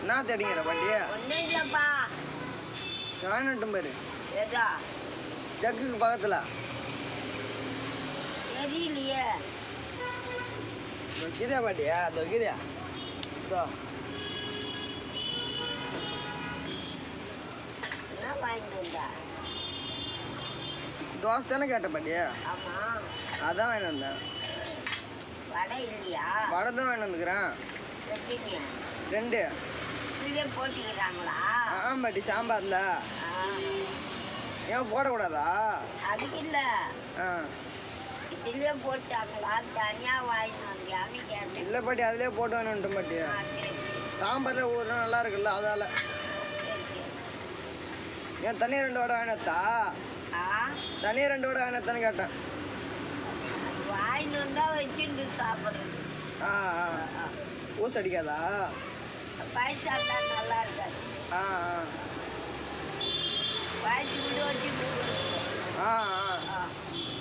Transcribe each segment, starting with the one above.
என்ன தேடிங்கிற பாட்டி ஒன்றும் இல்லைப்பா வேணட்டும் பாரு ஏதா ஜக்குக்கு பக்கத்தில் தெரியலையே வைக்கிறியா பாட்டியா அது வைக்கிறியா இதோ என்ன வாங்கிட்டு வந்தா தோசை தானே கேட்ட பாட்டியா ஆமாம் அதான் வாங்கிட்டு வந்தேன் வடை இல்லையா வடை தான் வாங்கிட்டு வந்துக்கிறேன் எப்படிங்க ரெண்டு இதுலேயே போட்டிக்கிறாங்களா ஆ பாட்டி சாம்பாரில் ஆ, ஏன் போடக்கூடாதா அதுக்கு இல்லை ஆ இதுலேயே போட்டாங்களா தனியாக வாங்கிட்டு வந்தியான்னு கேட்டேன் இல்லை பாட்டி அதிலே போட்டு வேணுன்ட்டு பாட்டி ஆ சரி சரி சாம்பாரில் ஒரு நாள் நல்லா இருக்குல்ல அதால் சரி சரி ஏன் தனியாக ரெண்டு வடை வாங்கினத்தா ஆ தனியாக ரெண்டு வடை வாங்கினத்தான்னு கேட்டேன் வாங்கிட்டு வந்தால் வச்சுட்டு சாப்பிட்றது ஆ ஆ ஊச அடிக்காதா பாய் சாப்பிட்டா நல்லா இருக்காது ஆ ஆ வயசு விட்டு வச்சு ஆ ஆ ஆ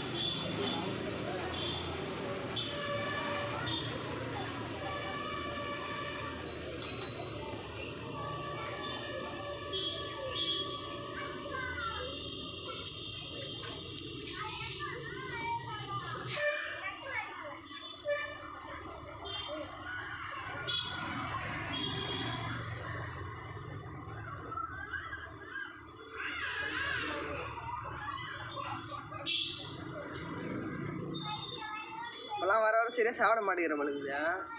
இப்போலாம் வர வர சரியாக சாப்பிட மாட்டேங்கிற பழுகுதா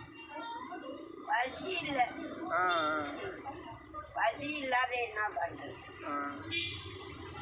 பசி இல்லை ஆ பசி இல்லாத என்ன பண்ணுறது ஆ ஆ